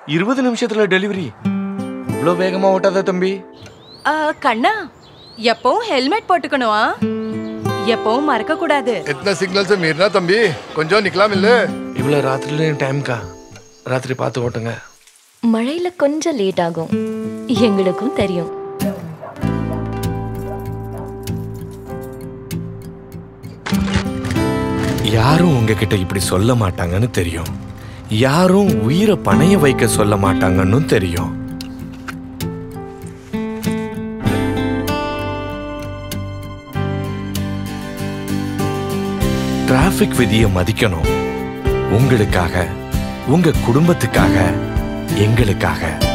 இருபது நிமிஷத்துல டெலிவரி இவ்வளோ வேகமா ஓட்டாத தம்பி ஆ, கண்ணா எப்பவும் ஹெல்மெட் போட்டுக்கணும் ஆ? எப்பவும் மறக்க கூடாது इतना सिग्नल से मीरना तंबी கொஞ்சம் நிக்கலாம் இல்ல இவ்வளோ ராத்திரிலையும் டைம்க்கா ராத்திரி பார்த்து ஓட்டுங்க மழையில கொஞ்சம் லேட் ஆகும் எங்களுக்கும் தெரியும் யாரும் உங்ககிட்ட இப்படி சொல்ல மாட்டாங்கன்னு தெரியும் யாரும் உயிரை பணைய வைக்க சொல்ல மாட்டாங்கன்னு தெரியும் டிராஃபிக் விதியை மதிக்கணும் உங்களுக்காக உங்க குடும்பத்துக்காக எங்களுக்காக